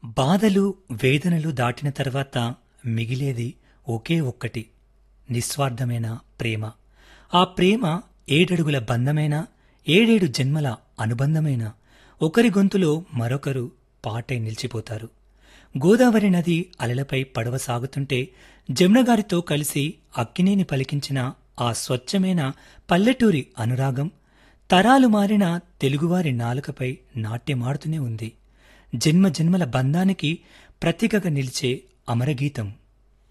బాధలు వేదనలు దాటిన తర్వాత మిగిలేది ఒకే ఒక్కటి నిస్వార్థమైన ప్రేమ ఆ ప్రేమ ఏడడుగుల బంధమైన ఏడేడు జన్మల అనుబంధమైన ఒకరి గొంతులో మరొకరు పాటై నిలిచిపోతారు గోదావరి నది అలలపై పడవ సాగుతుంటే జమునగారితో కలిసి అక్కినేని పలికించిన ఆ స్వచ్ఛమైన పల్లెటూరి అనురాగం తరాలు మారిన తెలుగువారి నాలుకపై నాట్యమాడుతూనే ఉంది జన్మ జన్మల బంధానికి ప్రతీకగా నిలిచే అమరగీతం